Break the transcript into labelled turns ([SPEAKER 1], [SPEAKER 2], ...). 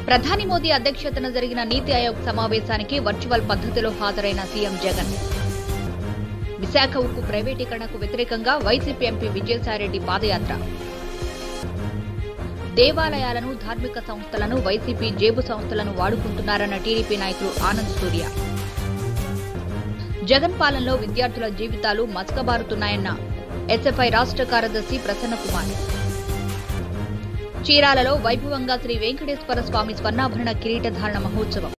[SPEAKER 1] ప్రధాని మోదీ అధ్యక్షతన జరిగిన నీతి ఆయోగ్ సమావేశానికి వర్చువల్ పద్ధతిలో హాజరైన సీఎం జగన్ విశాఖ ఉక్కు ప్రైవేటీకరణకు వ్యతిరేకంగా వైసీపీ ఎంపీ విజయసాయిరెడ్డి పాదయాత్ర దేవాలయాలను ధార్మిక సంస్థలను వైసీపీ జేబు సంస్థలను వాడుకుంటున్నారన్న టీడీపీ నాయకులు ఆనంద్ సూర్య జగన్ పాలనలో విద్యార్థుల జీవితాలు మసకబారుతున్నాయన్న ఎస్ఎఫ్ఐ రాష్ట్ర కార్యదర్శి ప్రసన్న కుమార్ చీరాలలో వైభవంగా శ్రీ వెంకటేశ్వర స్వామి స్వర్ణాభరణ కిరీటధారణ మహోత్సవం